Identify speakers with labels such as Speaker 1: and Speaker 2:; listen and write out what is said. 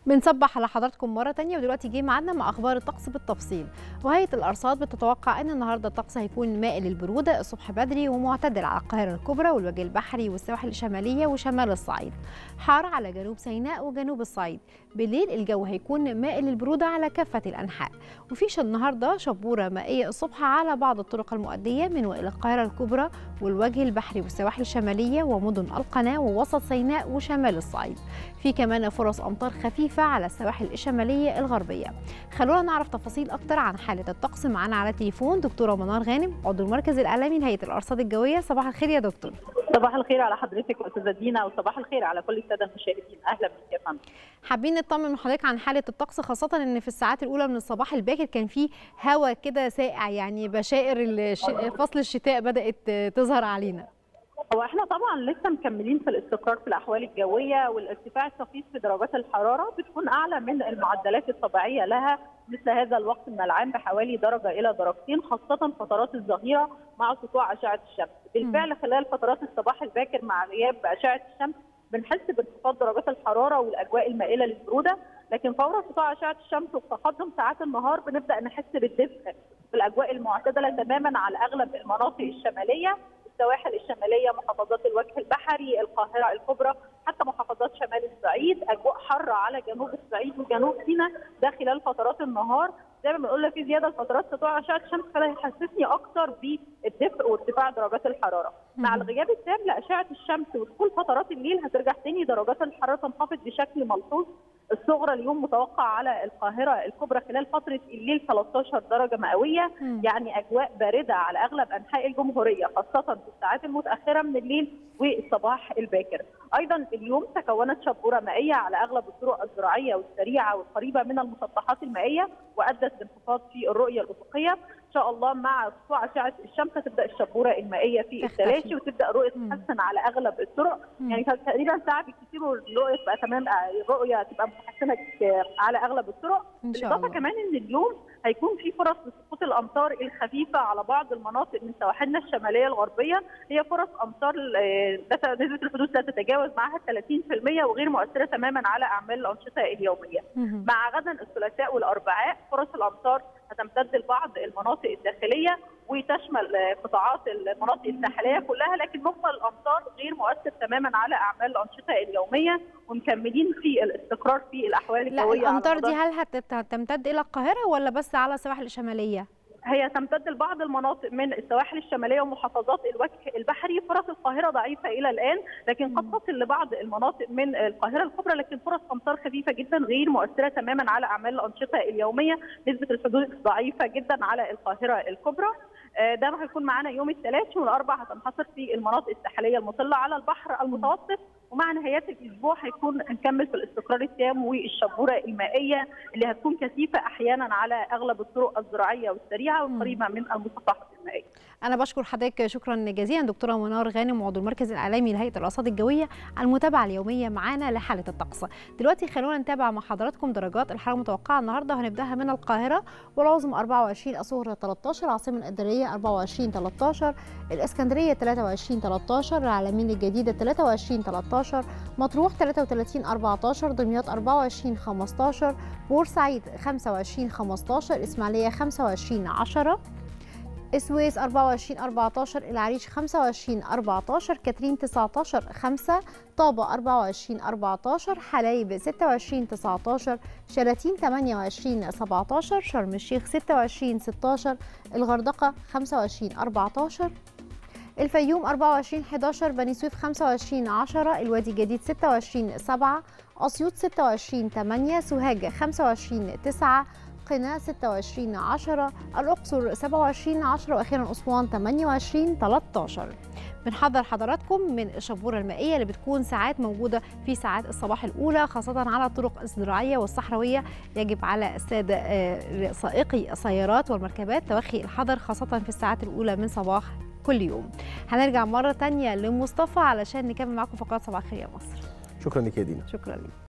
Speaker 1: بنصبح على حضراتكم مرة تانية ودلوقتي جه ميعادنا مع أخبار الطقس بالتفصيل وهيئة الأرصاد بتتوقع أن النهاردة الطقس هيكون مائل للبرودة الصبح بدري ومعتدل على القاهرة الكبرى والوجه البحري والسواحل الشمالية وشمال الصعيد حار على جنوب سيناء وجنوب الصعيد بالليل الجو هيكون مائل للبرودة على كافة الأنحاء وفيش النهاردة شبورة مائية الصبح على بعض الطرق المؤدية من وإلى القاهرة الكبرى والوجه البحري والسواحل الشمالية ومدن القناة ووسط سيناء وشمال الصعيد في كمان فرص أمطار خفيفة على السواحل الشمالية الغربية خلونا نعرف تفاصيل أكتر عن حالة الطقس معانا على التليفون دكتورة منار غانم عضو المركز الإعلامي لهيئة الأرصاد الجوية صباح الخير يا دكتور
Speaker 2: صباح الخير على حضرتك استاذه دينا وصباح الخير على كل الساده المشاهدين اهلا بك يا فندم
Speaker 1: حابين نطمن من حضرتك عن حاله الطقس خاصه ان في الساعات الاولى من الصباح الباكر كان في هواء كده ساقع يعني بشائر الش... فصل الشتاء بدات تظهر علينا
Speaker 2: هو احنا طبعا لسه مكملين في الاستقرار في الاحوال الجويه والارتفاع الطفيف في درجات الحراره بتكون اعلى من المعدلات الطبيعيه لها مثل هذا الوقت من العام بحوالي درجه الى درجتين خاصه فترات الظهيره مع سطوع اشعه الشمس بالفعل خلال فترات الصباح الباكر مع غياب اشعه الشمس بنحس بانخفاض درجات الحراره والاجواء المائله للبروده لكن فور سطوع اشعه الشمس وتقدم ساعات النهار بنبدا نحس بالدفء في الاجواء المعتدله تماما على اغلب المناطق الشماليه السواحل الشماليه محافظات الوجه البحري القاهره الكبرى حتى محافظات شمال الصعيد اجواء حاره على جنوب الصعيد وجنوب سيناء ده خلال فترات النهار زي ما بنقول في زياده لفترات سطوع اشعه الشمس فده هيحسسني اكثر بالدفء وارتفاع درجات الحراره مع الغياب التام لاشعه الشمس ودخول فترات الليل هترجع تاني درجات الحراره تنخفض بشكل ملحوظ الصغرى اليوم متوقع على القاهره الكبرى خلال فتره الليل 13 درجه مئويه يعني اجواء بارده على اغلب انحاء الجمهوريه خاصه في الساعات المتاخره من الليل والصباح الباكر. ايضا اليوم تكونت شبوره مائيه على اغلب الطرق الزراعيه والسريعه والقريبه من المسطحات المائيه وادت لانخفاض في الرؤيه الافقيه. ان شاء الله مع سطوع اشعه الشمس تبدا الشبوره المائيه في التلاشي وتبدا الرؤيه تتحسن على اغلب الطرق مم. يعني تقريبا ساعه بالكثير والرؤيه تبقى تمام الرؤيه تبقى متحسنه على اغلب الطرق بالاضافه كمان ان اليوم هيكون في فرص لسقوط الامطار الخفيفه على بعض المناطق من سواحلنا الشماليه الغربيه هي فرص امطار نسبه الحدوث لا تتجاوز معها 30% وغير مؤثره تماما على اعمال الانشطه اليوميه. مع غدا الثلاثاء والاربعاء فرص الامطار هتمتد لبعض المناطق الداخليه وتشمل قطاعات المناطق الساحليه كلها لكن مجمل الامطار غير مؤثر تماما على اعمال الانشطه اليوميه ومكملين في الاستقرار في الاحوال الجويه
Speaker 1: لا الامطار دي هل هتمتد الى القاهره ولا بس على السواحل الشماليه؟
Speaker 2: هي تمتد لبعض المناطق من السواحل الشماليه ومحافظات الوجه البحري فرص القاهره ضعيفه الى الان لكن قد تصل لبعض المناطق من القاهره الكبرى لكن فرص امطار خفيفه جدا غير مؤثره تماما على اعمال الانشطه اليوميه نسبه الحدوث ضعيفه جدا على القاهره الكبرى ده هيكون معانا يوم الثلاث والاربع هتنحصر في المناطق الساحليه المطله على البحر المتوسط ومع نهايات الاسبوع هيكون هنكمل في الاستقرار التام والشبوره المائيه اللي هتكون كثيفه احيانا على اغلب الطرق الزراعيه والسريعه والقريبه من المسطحات المائيه.
Speaker 1: انا بشكر حضرتك شكرا جزيلا دكتوره منار غانم عضو المركز الاعلامي لهيئه الارصاد الجويه على المتابعه اليوميه معانا لحاله الطقس. دلوقتي خلونا نتابع مع حضراتكم درجات الحراره المتوقعه النهارده وهنبداها من القاهره والعظم 24 الصغرى 13 العاصمه الاداريه 24 13 الاسكندريه 23 13 العلمين الجديده 23 13 مطروح 33 14 دمياط 24 15 بورسعيد 25 15 اسماعيليه 25 10 السويس 24 14 العريش 25 14 كاترين 19 5 طابة 24 14 حلايب 26 19 شلاتين 28 17 شرم الشيخ 26 16 الغردقة 25 14 الفيوم 24 11 بني سويف 25 10 الوادي الجديد 26 7 أسيوط 26 8 سوهاج 25 9 قنا 26 10 الأقصر 27 10 وأخيرا أسوان 28 13 بنحضر حضراتكم من الشبورة المائية اللي بتكون ساعات موجودة في ساعات الصباح الأولى خاصة على الطرق الزراعية والصحراوية يجب على السادة سائقي السيارات والمركبات توخي الحذر خاصة في الساعات الأولى من صباح كل يوم هنرجع مرة تانية لمصطفى علشان نكمل معكم فقرات صباح الخير يا مصر
Speaker 3: شكرا لك يا دينا
Speaker 1: شكرا لك